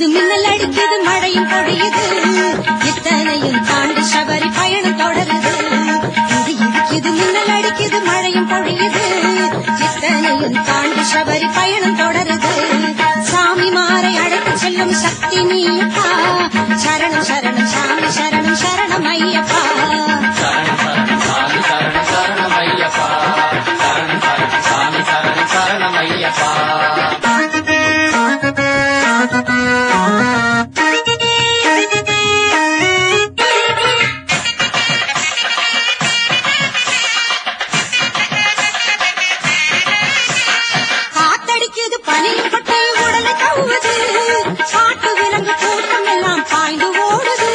இடிக்குது மின்னல் அடிக்குது மழையும் பொழியுது இத்தனையும் தாண்டி சபரி பயணம் தொடருது இடி இடிக்குது மின்னல் அடிக்குது மழையும் பொழியுது இத்தனையும் தாண்டி சபரி பயணம் தொடருது சாமி மாறை அழைத்து செல்லும் சக்தி நீப்பா சரணம் சரணம் சாமி சரணம் சரணம் ஐயப்பா சரணம் சரணம் சாமி சரணம் சரணம் ஐயப்பா சரணம் சரணம் சாமி சரணம் சரணம் ஐயப்பா காத்தடிக்குது பனியும் பட்டு உடலை கவுவது காட்டு விலங்கு கூட்டம் எல்லாம் பாய்ந்து ஓடுது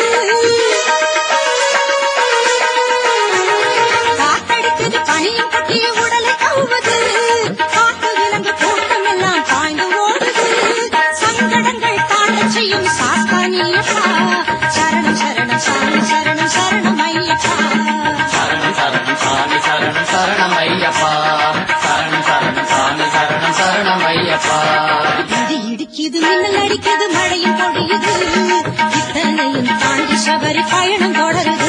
காத்தடிக்குது பனியும் பட்டு உடலை கவுவது காட்டு விலங்கு கூட்டம் எல்லாம் பாய்ந்து ஓடுது சங்கடங்கள் தாண்டச் செய்யும் சாஸ்தானியப்பா சரணம் சரணம் சாமி சரணம் சரணம் ஐயப்பா சரணம் சரணம் சாமி சரணம் சரணம் ஐயப்பா சரணம் சரணம் சாமி சரணம் சரணம் ஐயப்பா இடி இடிக்குது மின்னல் அடிக்குது மழையும் பொழியுது இத்தனையும் தாண்டி சபரி பயணம் தொடருது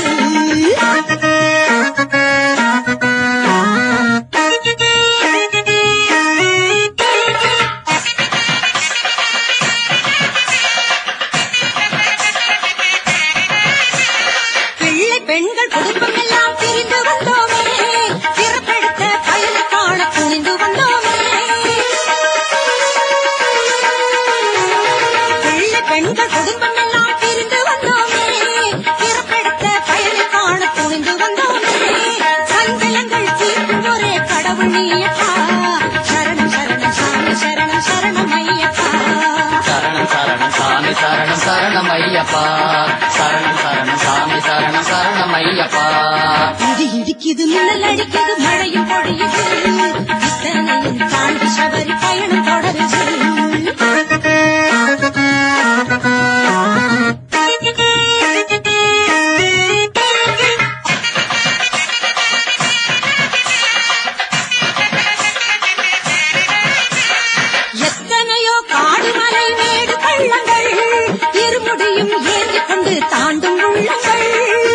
பிள்ளை பெண்கள் குடும்பம் எல்லாம் பிரிந்து வந்தோமே பிறப்பெடுத்த பயனை காண துணிந்து வந்தோமே பிள்ளை பெண்கள் குடும்பம் எல்லாம் பிரிந்து வந்தோமே பிறப்பெடுத்த பயனை காண துணிந்து வந்தோமே சஞ்சலங்கள் தீர்க்கும் ஒரே கடவுள் நீயப்பா சரணம் சரணம் சாமி சரணம் சரணம் ஐயப்பா சரணம் சரணம் சாமி சரணம் சரணம் ஐயப்பா சரணம் சரணம் சாமி சரணம் சரணம் ஐயப்பா இடி இடிக்குது மின்னல் அடிக்குது மழையும் பொழியுது இத்தனையும் தாண்டி சபரி பயணம் தொடருது எத்தனையோ காடு மலை மேடு பள்ளங்கள் இருமுடியும் ஏந்திக் கொண்டு தாண்டும் உள்ளங்கள்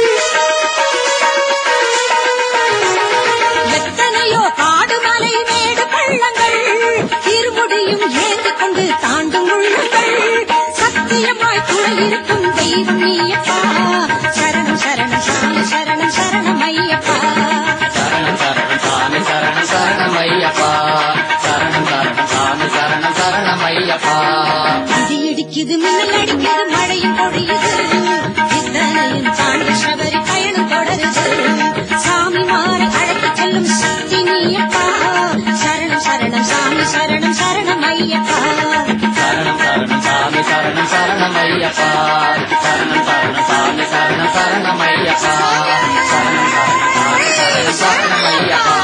எத்தனையோ காடு மலை மேடு பள்ளங்கள் இருமுடியும் ஏந்திக் கொண்டு தாண்டும் உள்ளங்கள் சத்தியமாய் துணை இருக்கும் தெய்வம் நீயப்பா சரணம் சரணம் சாமி சரணம் சரணம் ஐயப்பா சரணம் சரணம் சாமி சரணம் சரணம் ஐயப்பா சரணம் சரணம் சாமி சரணம் சரணம் ஐயப்பா இடி இடிக்குது மின்னல் அடிக்குது மழையும் பொழியுது இத்தனையும் தாண்டி சபரி பயணம் தொடருது சாமி மாறி அழைத்து செல்லும் சக்தி நீயப்பா சரணம் சரணம் சாமி சரணம் சரணம் ஐயப்பா சரணம் சரணம் சாமி சரணம் சரணம் ஐயப்பா சரணம் சரணம் சாமி சரணம் சரணம் ஐயப்பா சரணம் சரணம் சாமி சரணம் சரணம் ஐயப்பா